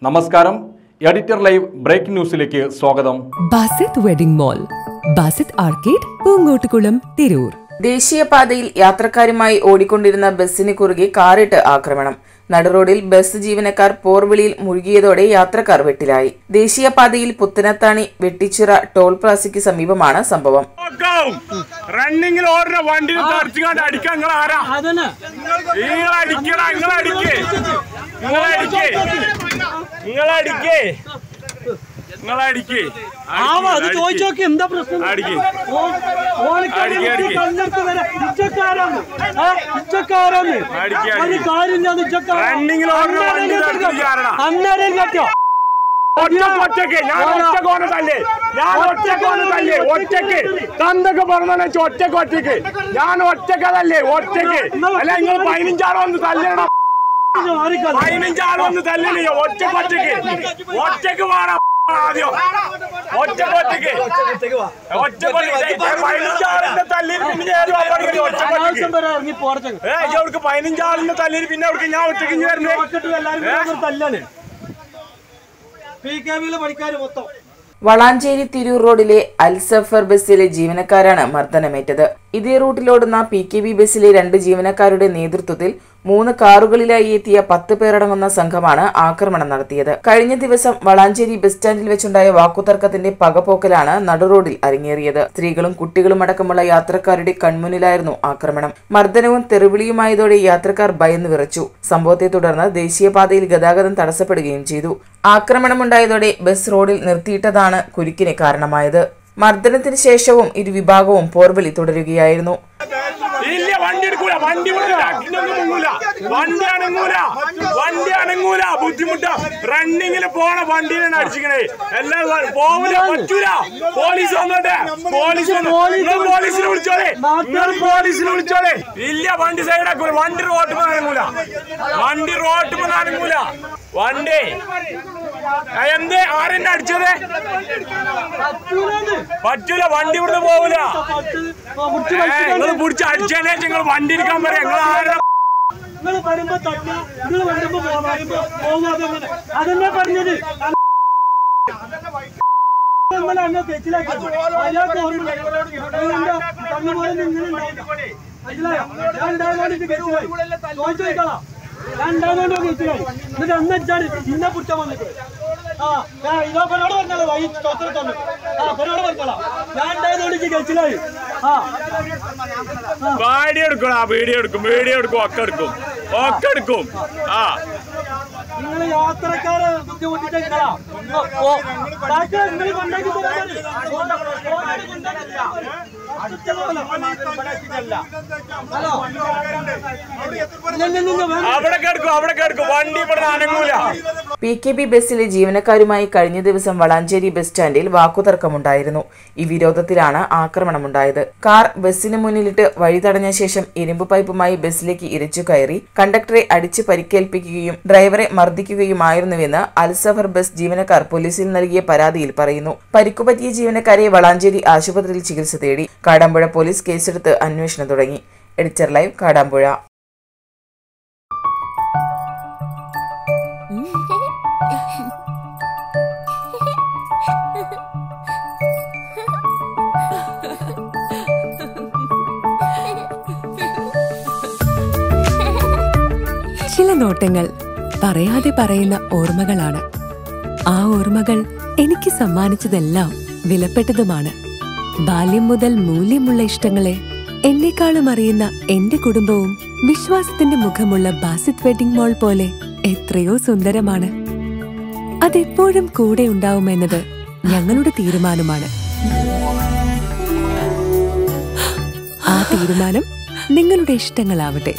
നമസ്കാരം editor live breaking ന്യൂസിലേക്ക് സ്വാഗതം Basith wedding mall Basith arcade Poongottukulam Tirur ദേശീയപാതയിൽ യാത്രക്കാരുമായി ഓടിക്കൊണ്ടിരുന്ന ബസ്സിന് കുറുകെ കാറിട്ട് ആക്രമണം നടുറോഡിൽ ബസ് ജീവനക്കാർ പോർവിളിയിൽ മുഴുകിയതോടെ യാത്രക്കാർ വെട്ടിലായി ദേശീയപാതയിൽ പുത്തനത്താണി വെട്ടിച്ചിറ ടോൾ പ്ലാസയ്ക്ക് സമീപമാണ് സംഭവം നോക്കാവും റണ്ണിങ്ങിൽ ഓടുന്ന വണ്ടി തെറിച്ചുകൊണ്ട് അടിക്കാൻ നിങ്ങൾ ആരാ നിങ്ങൾ അടിക്കടാ നിങ്ങൾ അടിക്കേ നിങ്ങൾ അടിക്കേ നിങ്ങൾ അടിക്കേ നിങ്ങൾ അടിക്കേ ആവാ അത് ചോദിച്ചു നോക്കി എന്താ പ്രശ്നം അടിക്കേ ഓ- ഓനിക്കാണ് അടിക്ക്, അടിക്ക്. കല്ലെടുത്ത് വരെ ഇജ്ജക്കാരാണ്. ആ, ഇജ്ജക്കാരാണ്. അടിക്ക്, ഒരു അടിക്ക്. കാര്യമില്ലാതെ ഇജ്ജക്കാരാ. റണ്ണിങ്ങിൽ ഓടുന്ന വണ്ടി അന്നേരം തെറിച്ച് കേട്ടോ. ചാടണം. അന്നേരം കേട്ടോ. ഒറ്റ ഒറ്റക്ക് ഞാൻ ഒറ്റക്കോനെ തല്ലേ ഞാൻ ഒറ്റക്കോനെ തല്ലേ ഒറ്റക്ക് തന്തൊക്കെ പറഞ്ഞ ഒറ്റക്ക് ഒറ്റക്ക് ഞാൻ ഒറ്റക്കതല്ലേ ഒറ്റക്ക് അല്ല നിങ്ങൾ പതിനഞ്ചാറ് വന്ന് തല്ലണം ഇത് മാറിക്കള. പതിനഞ്ചാൾ വന്ന് തല്ലണേ ഒറ്റക്ക് ഒറ്റക്ക് ഒറ്റക്ക് വേണം ആദ്യം ഒറ്റക്ക് ഒറ്റക്ക് ഒറ്റക്ക് പതിനഞ്ചാളിന്റെ തല്ലിൽ പിന്നെ ഞാൻ ഒറ്റക്ക് ഒറ്റക്ക് ആവശ്യം വരെ ഇറങ്ങി പോറച്ചങ്ങ്. ഏ അവർക്ക് പതിനഞ്ചാളിന്റെ തല്ലിൽ പിന്നെ അവർക്ക് ഞാൻ ഒറ്റക്ക് ഇഞ്ഞ് വരണേ പോക്കറ്റ് എല്ലാവരും കൂടെ ഒരു തല്ലാണ് പി കെ ബിയിലെ പണിക്കാര് മൊത്തം വളാഞ്ചേരി തിരൂർ റോഡിലെ അൽസഫർ ബസ്സിലെ ജീവനക്കാരാണ് മർദ്ദനമേറ്റത് ഇതേ റൂട്ടിലോടുന്ന പി കെ ബി ബസ്സിലെ രണ്ട് ജീവനക്കാരുടെ നേതൃത്വത്തിൽ മൂന്ന് കാറുകളിലായി എത്തിയ പത്ത് പേരടങ്ങുന്ന സംഘമാണ് ആക്രമണം നടത്തിയത് കഴിഞ്ഞ ദിവസം വളാഞ്ചേരി ബസ് സ്റ്റാൻഡിൽ വെച്ചുണ്ടായ വാക്കുതർക്കത്തിന്റെ പകപോക്കലാണ് നടുറോഡിൽ അരങ്ങേറിയത് സ്ത്രീകളും കുട്ടികളും അടക്കമുള്ള യാത്രക്കാരുടെ കൺമുന്നിലായിരുന്നു ആക്രമണം മർദ്ദനവും തെറിവിളിയുമായതോടെ യാത്രക്കാർ ഭയന്നു വിറച്ചു സംഭവത്തെ തുടർന്ന് ദേശീയപാതയിൽ ഗതാഗതം തടസ്സപ്പെടുകയും ചെയ്തു ആക്രമണമുണ്ടായതോടെ ബസ് റോഡിൽ നിർത്തിയിട്ടതാണ് കുരുക്കിന് കാരണമായത് മർദ്ദനത്തിന് ശേഷവും ഇരുവിഭാഗവും പോർവിളി തുടരുകയായിരുന്നു ഇല്ല വണ്ടി എടുക്കൂല വണ്ടി വിടില്ല പിന്നൊന്നും മുങ്ങൂല വണ്ടി അനങ്ങൂല വണ്ടി അനങ്ങൂല ബുദ്ധിമുട്ട റണ്ണിങ്ങിൽ പോണ വണ്ടിയിലാണ് അടിച്ചിക്കണേ എല്ലാം വ- പോവൂല പറ്റൂല പോലീസ് വന്നോട്ടെ പോലീസ് വന്നു നിങ്ങൾ പോലീസിനെ വിളിച്ചോളെ നിങ്ങൾ പോലീസിനെ വിളിച്ചോളെ ഇല്ല വണ്ടി സൈഡാക്കൂല വണ്ടി റോട്ട് അനങ്ങൂല വണ്ടി റോട്ട് അനങ്ങൂല വണ്ടി ആ, എന്തേ ആരെന്നെ അടിച്ചത് പറ്റൂലാന്ന്. പറ്റൂല വണ്ടി ഇവിടുന്ന് പോവൂല പത്ത് ആ, മുട്ടി നിങ്ങൾ വലിച്ചിട്ടാണ്. പിടിച്ച് അടിച്ചേനെ നിങ്ങൾ വണ്ടി എടുക്കാൻ പറയാം നിങ്ങൾ ആരാ നിങ്ങള് വരുമ്പോ തട്ട നിങ്ങള് വരുമ്പോ പോ- വരുമ്പോ പോവാതെ അങ്ങനെ. അതന്നെ പറഞ്ഞത് നമ്മളെ അങ്ങ് തെറ്റിലാക്കി. അയാൾക്ക് ഓർമ്മ നിങ്ങളെന്താ പറഞ്ഞപോലെ നിങ്ങൾ ഉണ്ടാവില്ല. മനസ്സിലായോ? ഞാൻ ഉണ്ടായതുകൊണ്ട് ഇത് തെറ്റിലായി. ചോദിച്ചു നോക്കിക്കോളാം. ഞാൻ ഉണ്ടായതുകൊണ്ട് ഇത് തെറ്റിലായി. എന്നിട്ട് അന്ന് വെച്ചാണ് ഇന്നെ കുറ്റം വന്നിട്ട് ആ ഞാൻ ഇതോ പെരോട് പറഞ്ഞോളൂ വൈ ചോദ്യം തന്നു ആ പെരോട് പറഞ്ഞോളാം ഞാൻ ഉണ്ടായതുകൊണ്ട് ഇത് കഴിച്ചിലായി ആ വീഡിയോ എടുക്കണം ആ വീഡിയോ എടുക്കും വീഡിയോ എടുക്കും ഒക്കെ എടുക്കും ഒക്കെ എടുക്കും ആ നിങ്ങൾ യാത്രക്കാരെ ബുദ്ധിമുട്ടിച്ച നിങ്ങളാ ഓ, ഓ. ബാക്കി നിങ്ങൾ കൊണ്ടാക്കി തരാൻ മതി. ഓനാണ് കൊണ്ടാക്കി തരാൻ. അടിച്ചതല്ല. ഹലോ. ഇല്ല, ഇല്ല, ഇല്ല, വേണ്ട. അവിടെ കിടക്കും അവിടെ കിടക്കും വണ്ടി ഇവിടെ അനങ്ങൂല പി കെ ബി ബസ്സിലെ ജീവനക്കാരുമായി കഴിഞ്ഞ ദിവസം വളാഞ്ചേരി ബസ് സ്റ്റാൻഡിൽ വാക്കുതർക്കമുണ്ടായിരുന്നു ഈ വിരോധത്തിലാണ് ആക്രമണമുണ്ടായത് കാർ ബസ്സിന് മുന്നിലിട്ട് വഴി തടഞ്ഞ ശേഷം ഇരുമ്പ് പൈപ്പുമായി ബസ്സിലേക്ക് ഇരച്ചു കയറി കണ്ടക്ടറെ അടിച്ച് പരിക്കേൽപ്പിക്കുകയും ഡ്രൈവറെ മർദ്ദിക്കുകയുമായിരുന്നുവെന്ന് അൽസഫർ ബസ് ജീവനക്കാർ പോലീസിൽ നൽകിയ പരാതിയിൽ പറയുന്നു പരിക്കുപറ്റിയ ജീവനക്കാരെ വളാഞ്ചേരി ആശുപത്രിയിൽ ചികിത്സ തേടി കാടാമ്പുഴ പോലീസ് കേസെടുത്ത് അന്വേഷണം തുടങ്ങി എഡിറ്റർ ലൈവ് കാടാമ്പുഴ ചില നോട്ടങ്ങൾ പറയാതെ പറയുന്ന ഓർമ്മകളാണ് ആ ഓർമ്മകൾ എനിക്ക് സമ്മാനിച്ചതെല്ലാം വിലപ്പെട്ടതുമാണ് ബാല്യം മുതൽ മൂല്യമുള്ള ഇഷ്ടങ്ങളെ എന്നെക്കാളും അറിയുന്ന എന്റെ കുടുംബവും വിശ്വാസത്തിന്റെ മുഖമുള്ള ബാസിത് വെഡിംഗ് മോൾ പോലെ എത്രയോ സുന്ദരമാണ് അതെപ്പോഴും കൂടെ ഉണ്ടാവുമെന്നത് ഞങ്ങളുടെ തീരുമാനമാണ് ആ തീരുമാനം നിങ്ങളുടെ ഇഷ്ടങ്ങളാവട്ടെ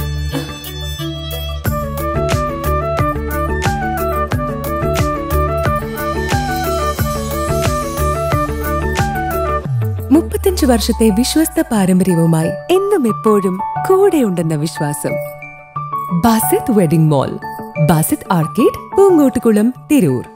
മുപ്പത്തഞ്ച് വർഷത്തെ വിശ്വസ്ത പാരമ്പര്യവുമായി എന്നും എപ്പോഴും കൂടെയുണ്ടെന്ന വിശ്വാസം Basith wedding mall Basith arcade Poongottukulam Tirur